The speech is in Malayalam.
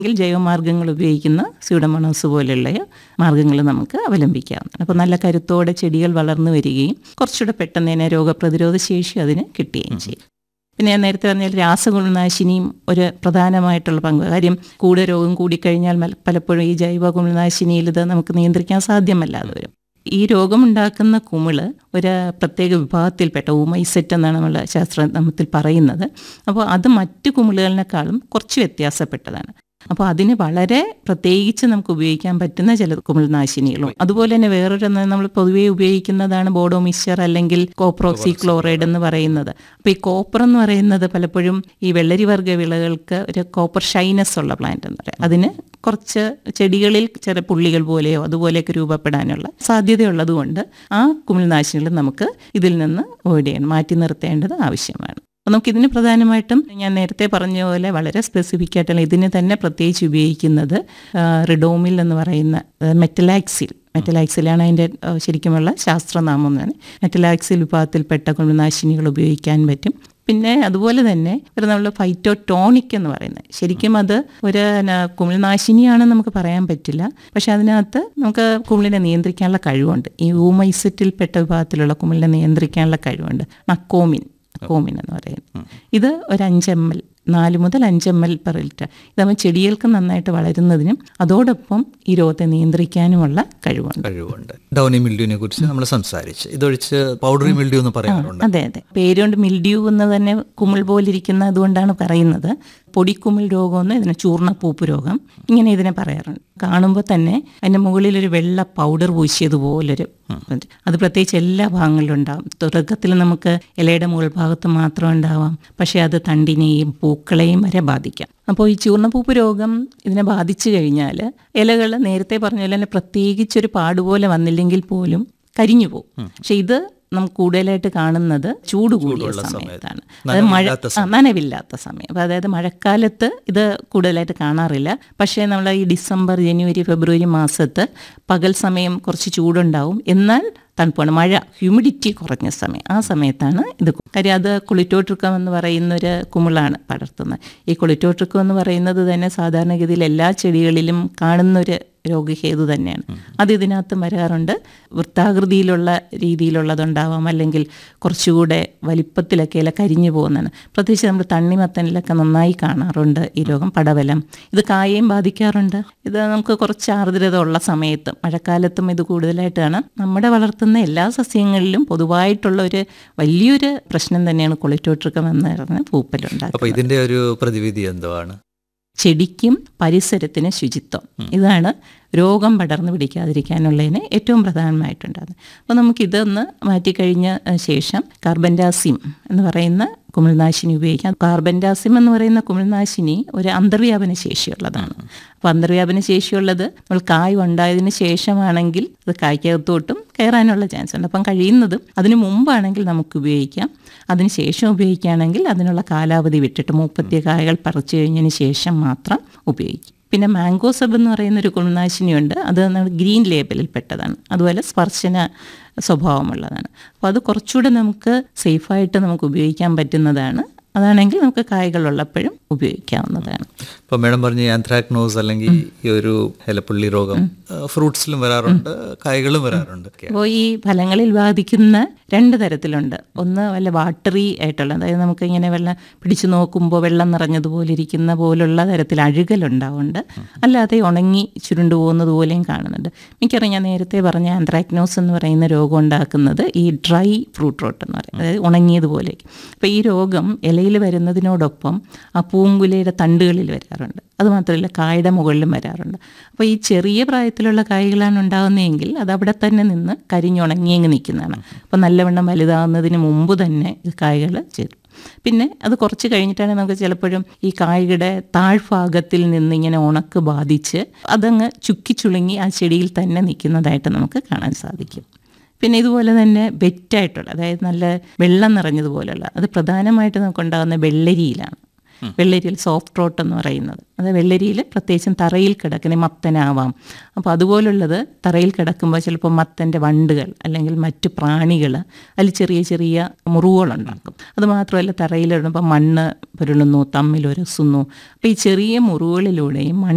എങ്കിൽ ജൈവമാർഗ്ഗങ്ങൾ ഉപയോഗിക്കുന്ന സ്യൂഡമോണോസ് പോലെയുള്ള മാർഗ്ഗങ്ങൾ നമുക്ക് അവലംബിക്കാവുന്നതാണ് അപ്പോൾ നല്ല കരുത്തോടെ ചെടികൾ വളർന്നു വരികയും കുറച്ചുകൂടെ പെട്ടെന്ന് തന്നെ രോഗപ്രതിരോധ ശേഷി അതിന് കിട്ടുകയും ചെയ്യും പിന്നെ ഞാൻ നേരത്തെ പറഞ്ഞാൽ രാസകുണനാശിനിയും ഒരു പ്രധാനമായിട്ടുള്ള പങ്ക് കാര്യം കൂടെ രോഗം കൂടിക്കഴിഞ്ഞാൽ മൽ- പലപ്പോഴും ഈ ജൈവ കുമിൾനാശിനിയിൽ ഇത് നമുക്ക് നിയന്ത്രിക്കാൻ സാധ്യമല്ലാതെ വരും ഈ രോഗമുണ്ടാക്കുന്ന കുമിള് ഒരു പ്രത്യേക വിഭാഗത്തിൽപ്പെട്ട ഊമൈസെറ്റ് എന്നാണ് നമ്മൾ ശാസ്ത്രനാമത്തിൽ പറയുന്നത് അപ്പോൾ അത് മറ്റു കുമിളുകളിനേക്കാളും കുറച്ച് വ്യത്യാസപ്പെട്ടതാണ് അപ്പോൾ അതിന് വളരെ പ്രത്യേകിച്ച് നമുക്ക് ഉപയോഗിക്കാൻ പറ്റുന്ന ചില കുമിൾനാശിനികളും അതുപോലെ തന്നെ വേറൊരു നമ്മൾ പൊതുവേ ഉപയോഗിക്കുന്നതാണ് ബോഡോ മിക്സ്ചർ അല്ലെങ്കിൽ കോപ്രോക്സി ക്ലോറൈഡ് എന്ന് പറയുന്നത് അപ്പോൾ ഈ കോപ്പർ എന്ന് പറയുന്നത് പലപ്പോഴും ഈ വെള്ളരി വർഗ്ഗ വിളകൾക്ക് ഒരു കോപ്പർ ഷൈനസ് ഉള്ള പ്ലാന്റ് എന്ന് പറയാം അതിന് കുറച്ച് ചെടികളിൽ ചില പുള്ളികൾ പോലെയോ അതുപോലെയൊക്കെ രൂപപ്പെടാനുള്ള സാധ്യതയുള്ളത് കൊണ്ട് ആ കുമിൾനാശിനികൾ നമുക്ക് ഇതിൽ നിന്ന് അവോയ്ഡ് ചെയ്യണം മാറ്റി നിർത്തേണ്ടത് ആവശ്യമാണ് അപ്പോൾ നമുക്ക് ഇതിന് പ്രധാനമായിട്ടും ഞാൻ നേരത്തെ പറഞ്ഞ പോലെ വളരെ സ്പെസിഫിക് ആയിട്ടുള്ള ഇതിന് തന്നെ പ്രത്യേകിച്ച് ഉപയോഗിക്കുന്നത് ആ, റിഡോമിൽ എന്ന് പറയുന്ന ആ, മെറ്റലാക്സിൽ മെറ്റലാക്സിലാണ് അതിൻ്റെ ആ, ശരിക്കുമുള്ള ശാസ്ത്രനാമം എന്നാണ് മെറ്റലാക്സിൽ വിഭാഗത്തിൽപ്പെട്ട കുമിൾനാശിനികൾ ഉപയോഗിക്കാൻ പറ്റും പിന്നെ അതുപോലെ തന്നെ ഒരു നമ്മൾ ഫൈറ്റോ ടോണിക് എന്ന് പറയുന്നത് ശരിക്കും അത് ഒരു ന- കുമിൾനാശിനിയാണെന്ന് നമുക്ക് പറയാൻ പറ്റില്ല പക്ഷെ അതിനകത്ത് നമുക്ക് കുമിളിനെ നിയന്ത്രിക്കാനുള്ള കഴിവുണ്ട് ഈ ഊമൈസറ്റിൽപ്പെട്ട വിഭാഗത്തിലുള്ള കുമിളിനെ നിയന്ത്രിക്കാനുള്ള കഴിവുണ്ട് നക്കോമിൻ കോമിൻ എന്ന് പറയുന്നത് ഇത് ഒരു അഞ്ച് എം എൽ നാല് മുതൽ അഞ്ച് എം എൽ പെർ ലിറ്റർ ഇതാകുമ്പോൾ ചെടികൾക്ക് നന്നായിട്ട് വളരുന്നതിനും അതോടൊപ്പം ഈ രോഗത്തെ നിയന്ത്രിക്കാനുമുള്ള കഴിവുണ്ട് കഴിവുണ്ട് ഡൗണി മിൽഡ്യൂവിനെ കുറിച്ച് നമ്മൾ സംസാരിച്ച് ഇതൊഴിച്ച് പൗഡറി മിൽഡ്യൂ എന്ന് പറയാറുണ്ട് അതെ അതെ പേരുകൊണ്ട് മിൽഡ്യൂ എന്ന് തന്നെ കുമിൾ പോലിരിക്കുന്ന അതുകൊണ്ടാണ് പറയുന്നത് പൊടിക്കുമിൾ രോഗമെന്ന് ഇതിനെ ചൂർണ്ണപ്പൂപ്പ് രോഗം ഇങ്ങനെ ഇതിനെ പറയാറുണ്ട് കാണുമ്പോൾ തന്നെ അതിൻ്റെ മുകളിൽ ഒരു വെള്ള പൗഡർ പൂശിയതുപോലൊരു ഇത്. അത് പ്രത്യേകിച്ച് എല്ലാ ഭാഗങ്ങളിലും ഉണ്ടാവും തുടക്കത്തിൽ നമുക്ക് ഇലയുടെ മുകൾ ഭാഗത്ത് മാത്രം ഉണ്ടാവാം പക്ഷേ അത് തണ്ടിനെയും പൂക്കളെയും വരെ ബാധിക്കാം അപ്പോൾ ഈ ചൂർണ്ണപ്പൂപ്പ് രോഗം ഇതിനെ ബാധിച്ചു കഴിഞ്ഞാൽ ഇലകൾ നേരത്തെ പറഞ്ഞ പോലെ തന്നെ പ്രത്യേകിച്ചൊരു പാടുപോലെ വന്നില്ലെങ്കിൽ പോലും കരിഞ്ഞു പോകും പക്ഷെ ഇത് നമുക്ക് കൂടുതലായിട്ട് കാണുന്നത് ചൂട് കൂടിയ സമയത്താണ് അത് മഴ ആ, നനവില്ലാത്ത സമയം അപ്പോൾ അതായത് മഴക്കാലത്ത് ഇത് കൂടുതലായിട്ട് കാണാറില്ല പക്ഷേ നമ്മൾ ഈ ഡിസംബർ ജനുവരി ഫെബ്രുവരി മാസത്ത് പകൽ സമയം കുറച്ച് ചൂടുണ്ടാവും എന്നാൽ തണുപ്പാണ് മഴ ഹ്യൂമിഡിറ്റി കുറഞ്ഞ സമയം ആ സമയത്താണ് ഇത് കാര്യം അത് കുളിറ്റോട്രിക്കം എന്ന് പറയുന്ന ഒരു കുമിളാണ് പടർത്തുന്നത് ഈ കുളിറ്റോട്രിക്കം എന്ന് പറയുന്നത് തന്നെ സാധാരണഗതിയിൽ എല്ലാ ചെടികളിലും കാണുന്നൊരു രോഗഹേതു തന്നെയാണ് അത് ഇതിനകത്ത് വരാറുണ്ട് വൃത്താകൃതിയിലുള്ള രീതിയിലുള്ളതുണ്ടാവാം അല്ലെങ്കിൽ കുറച്ചുകൂടെ വലിപ്പത്തിലൊക്കെ ഇല കരിഞ്ഞു പോകുന്നതാണ് പ്രത്യേകിച്ച് നമ്മൾ തണ്ണിമത്തനിലൊക്കെ നന്നായി കാണാറുണ്ട് ഈ രോഗം പടവലം ഇത് കായയും ബാധിക്കാറുണ്ട് ഇത് നമുക്ക് കുറച്ച് ആർദ്രത ഉള്ള സമയത്തും മഴക്കാലത്തും ഇത് കൂടുതലായിട്ട് കാണാം നമ്മുടെ വളർത്തുന്ന എല്ലാ സസ്യങ്ങളിലും പൊതുവായിട്ടുള്ള ഒരു വലിയൊരു പ്രശ്നം തന്നെയാണ് കൊളിറ്റോട്രിക്കം എന്ന് പറയുന്ന പൂപ്പലുണ്ടാക്കുക അപ്പൊ ഇതിന്റെ ഒരു പ്രതിവിധി എന്തുവാണ് ചെടിക്കും പരിസരത്തിന് ശുചിത്വം ഇതാണ് രോഗം പടർന്നു പിടിക്കാതിരിക്കാനുള്ളതിന് ഏറ്റവും പ്രധാനമായിട്ടുണ്ടാകുന്നത് അപ്പോൾ നമുക്കിതൊന്ന് മാറ്റിക്കഴിഞ്ഞ ഏഹ്, ശേഷം കാർബൻഡാസിം എന്ന് പറയുന്ന കുമിൾനാശിനി ഉപയോഗിക്കാം കാർബൻഡാസിം എന്ന് പറയുന്ന കുമിൾനാശിനി ഒരു അന്തർവ്യാപന ശേഷിയുള്ളതാണ് അപ്പോൾ അന്തർവ്യാപന ശേഷിയുള്ളത് നമ്മൾ കായ് ഉണ്ടായതിന് ശേഷമാണെങ്കിൽ അത് കായ്ക്കകത്തോട്ടും കയറാനുള്ള ചാൻസ് ഉണ്ട് അപ്പം കഴിയുന്നതും അതിന് മുമ്പാണെങ്കിൽ നമുക്ക് ഉപയോഗിക്കാം അതിന് ശേഷം ഉപയോഗിക്കുകയാണെങ്കിൽ അതിനുള്ള കാലാവധി വിട്ടിട്ട് മുപ്പത്തിയ കായകൾ പറിച്ചു കഴിഞ്ഞതിന് ശേഷം മാത്രം ഉപയോഗിക്കും പിന്നെ മാംഗോ സബ് എന്ന് പറയുന്ന ഒരു കുണനാശിനിയുണ്ട് അത് നമ്മുടെ ഗ്രീൻ ലേബലിൽ പെട്ടതാണ് അതുപോലെ സ്പർശന സ്വഭാവമുള്ളതാണ് അപ്പോൾ അത് കുറച്ചുകൂടെ നമുക്ക് സേഫായിട്ട് നമുക്ക് ഉപയോഗിക്കാൻ പറ്റുന്നതാണ് അതാണെങ്കിൽ നമുക്ക് കായകൾ ഉള്ളപ്പോഴും ഉപയോഗിക്കാവുന്നതാണ് ഇപ്പൊ മേഡം പറഞ്ഞ ആന്ത്രാക്നോസ് അല്ലെങ്കിൽ ഈ ഒരു ഇലപ്പുള്ളി രോഗം ഫ്രൂട്ട്സിലും വരാറുണ്ട് കായ്കളും വരാറുണ്ട് അപ്പോൾ ഈ ഫലങ്ങളിൽ ബാധിക്കുന്ന രണ്ട് തരത്തിലുണ്ട് ഒന്ന് വല്ല വാട്ടറി ആയിട്ടുള്ള അതായത് നമുക്ക് ഇങ്ങനെ വെള്ളം പിടിച്ചു നോക്കുമ്പോൾ വെള്ളം നിറഞ്ഞതുപോലെ ഇരിക്കുന്ന പോലുള്ള തരത്തിൽ അഴുകലുണ്ടാവുന്നുണ്ട് അല്ലാതെ ഉണങ്ങി ചുരുണ്ടു പോകുന്നത് പോലെയും കാണുന്നുണ്ട് മിക്കറിയാം ഞാൻ നേരത്തെ പറഞ്ഞ ആന്ത്രാക്നോസ് എന്ന് പറയുന്ന രോഗം ഉണ്ടാക്കുന്നത് ഈ ഡ്രൈ ഫ്രൂട്ട് റോട്ട് എന്ന് പറയും അതായത് ഉണങ്ങിയതുപോലെ അപ്പോൾ ഈ രോഗം ഇലയിൽ വരുന്നതിനോടൊപ്പം ആ പൂങ്കുലയുടെ തണ്ടുകളിൽ വരാറുണ്ട് അതുമാത്രമല്ല കായുടെ മുകളിലും വരാറുണ്ട് അപ്പോൾ ഈ ചെറിയ പ്രായത്തിലുള്ള കായ്കളാണ് ഉണ്ടാകുന്നതെങ്കിൽ അത് അവിടെ തന്നെ നിന്ന് കരിഞ്ഞുണങ്ങി അങ്ങ് നിൽക്കുന്നതാണ് അപ്പോൾ നല്ലവണ്ണം വലുതാകുന്നതിന് മുമ്പ് തന്നെ ഇത് കായ്കൾ ചേരും പിന്നെ അത് കുറച്ച് കഴിഞ്ഞിട്ടാണ് നമുക്ക് ചിലപ്പോഴും ഈ കായ്കളുടെ താഴ്ഭാഗത്തിൽ നിന്ന് ഇങ്ങനെ ഉണക്ക് ബാധിച്ച് അതങ്ങ് ചുക്കിച്ചുളുങ്ങി ആ ചെടിയിൽ തന്നെ നിൽക്കുന്നതായിട്ട് നമുക്ക് കാണാൻ സാധിക്കും പിന്നെ ഇതുപോലെ തന്നെ വെറ്റായിട്ടുള്ള അതായത് നല്ല വെള്ളം നിറഞ്ഞതുപോലുള്ള അത് പ്രധാനമായിട്ട് നമുക്കുണ്ടാകുന്ന വെള്ളരിയിലാണ് വെള്ളരിയിൽ സോഫ്റ്റ് റോട്ട് എന്ന് പറയുന്നത് അത് വെള്ളരിയിൽ പ്രത്യേകിച്ചും തറയിൽ കിടക്കുന്ന മത്തനാവാം അപ്പോൾ അതുപോലുള്ളത് തറയിൽ കിടക്കുമ്പോൾ ചിലപ്പോൾ മത്തൻ്റെ വണ്ടുകൾ അല്ലെങ്കിൽ മറ്റു പ്രാണികൾ അതിൽ ചെറിയ ചെറിയ മുറിവുകളുണ്ടാക്കും അത് മാത്രമല്ല തറയിലിടുമ്പോൾ മണ്ണ് പുരളുന്നു തമ്മിൽ ഉരസുന്നു അപ്പോൾ ഈ ചെറിയ മുറിവുകളിലൂടെയും മണ്ണ്